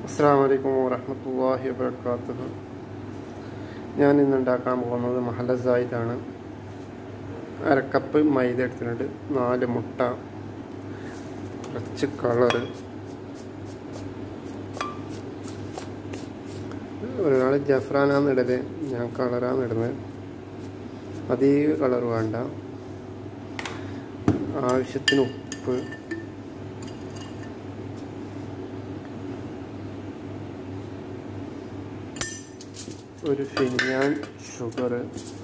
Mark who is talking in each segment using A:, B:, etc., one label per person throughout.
A: അസ്സാം വലൈക്കും വറഹമത്തല്ലാഹി വബർക്കാത്തുഹു ഞാൻ ഇന്ന് ഉണ്ടാക്കാൻ പോകുന്നത് മഹലസായിട്ടാണ് അരക്കപ്പ് മൈദ എടുത്തിട്ടുണ്ട് നാല് മുട്ട കുറച്ച് കളറ് ഒരാൾ ജഫ്രാനാന്ന് ഇടല് ഞാൻ കളറാന്ന് ഇടുന്നത് അധികം കളർ വേണ്ട ആവശ്യത്തിന് ഉപ്പ് ഒരു ഫിനിയാൻ ഷുഗർ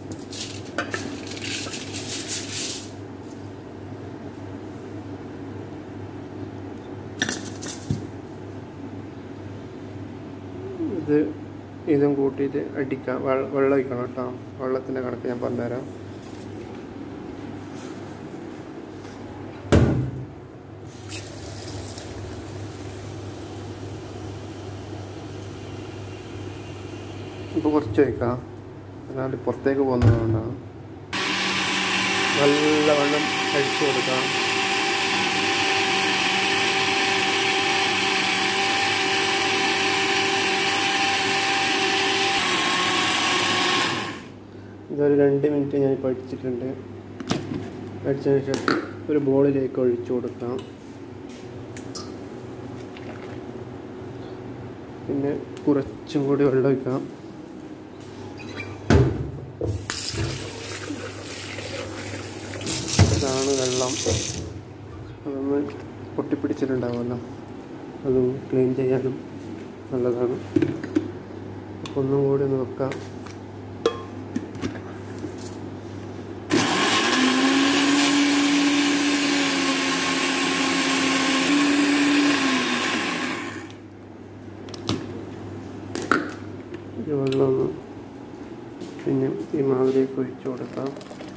A: ഇത് ഇതും കൂട്ടിയിട്ട് അടിക്കാം വെള്ളം വെള്ളം ഒഴിക്കണം കേട്ടോ വെള്ളത്തിൻ്റെ കണക്ക് ഞാൻ പറഞ്ഞുതരാം ഇപ്പോൾ കുറച്ച് വയ്ക്കാം അല്ലാണ്ട് പുറത്തേക്ക് പോകുന്നതുകൊണ്ടാണ് നല്ല വെള്ളം കഴിച്ചു കൊടുക്കാം ഇതൊരു രണ്ട് മിനിറ്റ് ഞാൻ ഇപ്പോൾ അടിച്ചിട്ടുണ്ട് അടിച്ചതിന് ശേഷം ഒരു ബോളിലേക്ക് ഒഴിച്ചു കൊടുക്കാം പിന്നെ കുറച്ചും കൂടി വെള്ളം ഒഴിക്കാം ഇതാണ് വെള്ളം അതൊന്ന് പൊട്ടിപ്പിടിച്ചിട്ടുണ്ടാവുമല്ലോ അതും ക്ലീൻ ചെയ്യാനും നല്ലതാണ് അപ്പോൾ ഒന്നും കൂടി ഒന്ന് വെക്കാം ഈ വെള്ളം ഒന്ന് പിന്നെ ഈ മാവിലേക്ക് ഒഴിച്ചു കൊടുക്കാം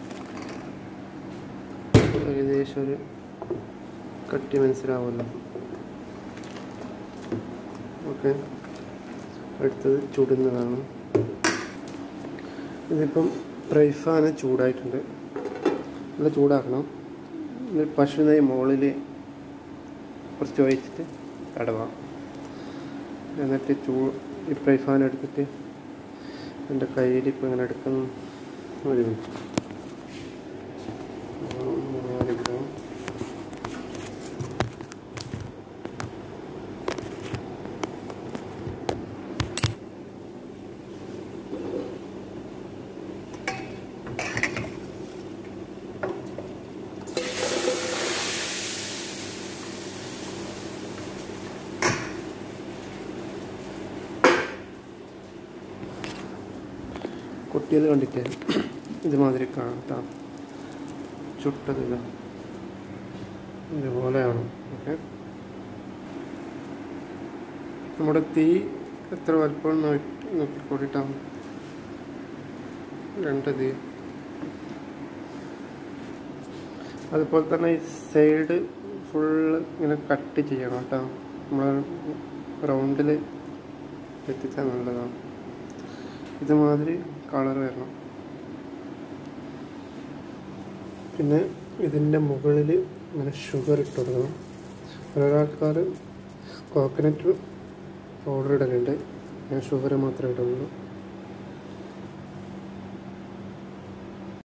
A: ഏകദേശം ഒരു കട്ടി മനസ്സിലാവുമല്ലോ ഓക്കെ അടുത്തത് ചുടുന്നതാണ് ഇതിപ്പം പ്രൈഫാന് ചൂടായിട്ടുണ്ട് നല്ല ചൂടാക്കണം ഇത് പശു നെയ്യ് മുകളിൽ കുറച്ച് ഒഴിച്ചിട്ട് തടവാം എന്നിട്ട് ചൂ ഈ പ്രൈഫാൻ എടുത്തിട്ട് എൻ്റെ കയ്യിൽ ഇപ്പം ഇങ്ങനെ എടുക്കുന്നു ഒരു മിനിറ്റ് എടുക്കാം കുട്ടിയത് കണ്ടിട്ട് ഇതുമാതിരി കാണാം ചുട്ടതില്ല ഇതുപോലെയാണ് ഓക്കെ നമ്മുടെ തീ എത്ര വലുപ്പം നോക്കിക്കൊണ്ടിട്ടാണ് രണ്ട് തീ അതുപോലെ തന്നെ ഈ സൈഡ് ഫുള്ള് ഇങ്ങനെ കട്ട് ചെയ്യണം കേട്ടോ നമ്മൾ റൗണ്ടിൽ എത്തിച്ചാൽ നല്ലതാണ് ഇതുമാതിരി കളർ വരണം പിന്നെ ഇതിൻ്റെ മുകളിൽ ഇങ്ങനെ ഷുഗർ ഇട്ട് കൊടുക്കണം ഓരോരാൾക്കാർ കോക്കനട്ട് പൗഡർ ഇടലുണ്ട് ഞാൻ ഷുഗർ മാത്രമേ ഇടുള്ളൂ